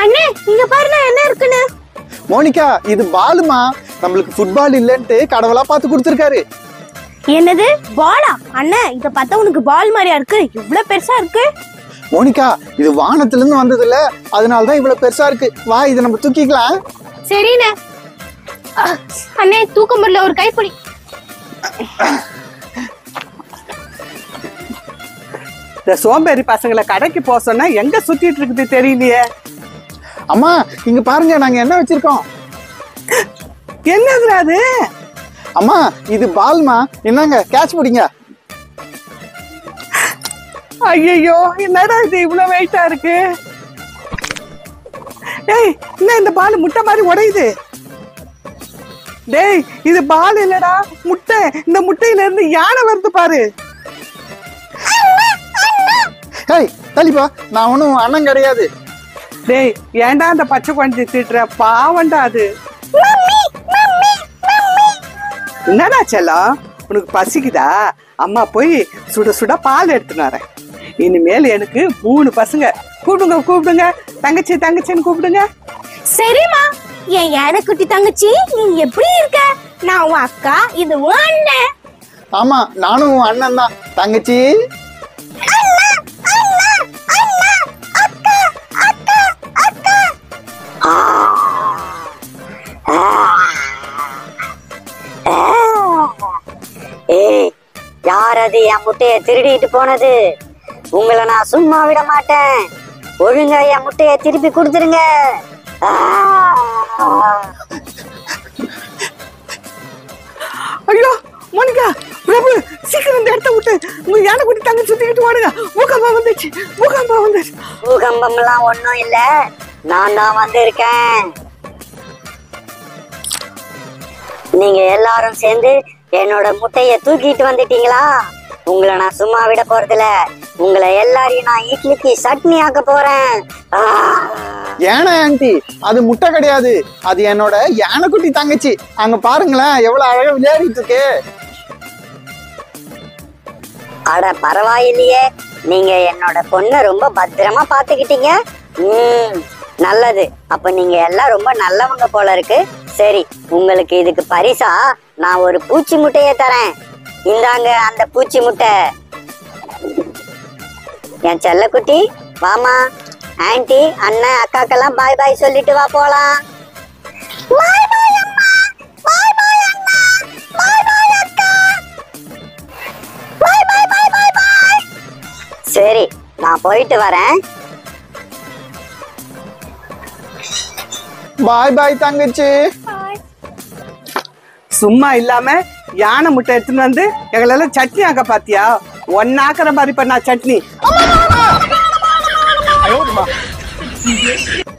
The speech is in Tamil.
அண்ணே இங்க பாருண்ணா என்ன இருக்குன்னு மோனிகா இது பாலுமா நம்மளுக்கு ஃபுட்பால் இல்லைன்ட்டு கடவுளா பார்த்து கொடுத்துருக்காரு என்னது பாலா அண்ணே இத பார்த்தா உனக்கு பால் மாதிரியா இருக்கு இவ்வளவு பெருசா இருக்கு மோனிகா இது வானத்துல இருந்து வந்தது இல்ல அதனால தான் இவ்வளவு பெருசா இருக்கு வா இதை நம்ம தூக்கிக்கலாம் சரிண்ணே அஹ், அண்ணே தூக்க முடியல ஒரு கைப்பிடி இந்த சோம்பேறி பசங்களை கடைக்கு போக சொன்னா எங்க சுத்திட்டு இருக்குது தெரியலையே அம்மா இங்க பாருங்க நாங்க என்ன வச்சிருக்கோம் என்னதுடா அது அம்மா இது பால்மா என்னங்க கேட்ச் பிடிங்க ஐயோ என்னடா இது இவ்வளவு வெயிட்டா இருக்கு டேய் என்ன இந்த பால் முட்டை மாதிரி உடையுது டேய் இது பால் இல்லடா முட்டை இந்த முட்டையில இருந்து யானை வருது பாரு ஹேய் தள்ளிப்பா நான் ஒன்றும் அண்ணன் கிடையாது டேய் ஏன்டா அந்த பச்சை குழந்தை திட்டுற பாவண்டா அது என்னடா செல்லம் உனக்கு பசிக்குதா அம்மா போய் சுட சுட பால் எடுத்துன்னு வரேன் இனிமேல் எனக்கு மூணு பசங்க கூப்பிடுங்க கூப்பிடுங்க தங்கச்சி தங்கச்சின்னு கூப்பிடுங்க சரிம்மா என் யானைக்குட்டி தங்கச்சி நீ எப்படி இருக்க நான் உன் அக்கா இது உன் அண்ணன் ஆமா நானும் உன் அண்ணன் தான் தங்கச்சி ஏய் யார் அது என் முட்டைய திருடிட்டு போனது உங்களை நான் சும்மா விட மாட்டேன் ஒழுங்கா என் முட்டைய திருப்பி கொடுத்துருங்க ஆ! ஐயோ மோனிகா பிரபு சீக்கிரம் இந்த இடத்த விட்டு உங்க யானை குட்டி தங்க சுத்திக்கிட்டு வாடுங்க பூகம்பா வந்துச்சு பூகம்பா வந்துச்சு பூகம்பம்லாம் ஒண்ணும் இல்ல நான் தான் வந்திருக்கேன் நீங்க எல்லாரும் சேர்ந்து என்னோட முட்டைய தூக்கிட்டு வந்துட்டீங்களா உங்களை நான் சும்மா விட போறதில்ல உங்களை எல்லாரையும் நான் இட்லிக்கு சட்னி ஆக்க போறேன் ஆ! யானை ஆண்டி அது முட்டை கிடையாது அது என்னோட யானைக்குட்டி தங்கச்சி அங்க பாருங்களேன் எவ்வளவு அழகா விளையாடிட்டு இருக்கு அட பரவாயில்லையே நீங்க என்னோட பொண்ணை ரொம்ப பத்திரமா பாத்துக்கிட்டீங்க ம் நல்லது அப்ப நீங்க எல்லாம் ரொம்ப நல்லவங்க போல இருக்கு சரி உங்களுக்கு இதுக்கு பரிசா நான் ஒரு பூச்சி முட்டைய தரேன் இந்தாங்க அந்த பூச்சி முட்டை என் செல்லக்குட்டி வாமா ஆன்ட்டி அண்ணன் அக்காக்கெல்லாம் பாய் பாய் சொல்லிட்டு வா போலாம் பாய் பாய் அம்மா பாய் பாய் அண்ணா பாய் பாய் அக்கா பாய் பாய் பாய் பாய் பாய் சரி நான் போயிட்டு வரேன் பாய் பாய் தங்கச்சி சும்மா இல்லாம யானை முட்டை எடுத்துன்னு வந்து எங்களெல்லாம் சட்னி ஆக்க பாத்தியா ஒன்னாக்குற மாதிரி பண்ணா சட்னி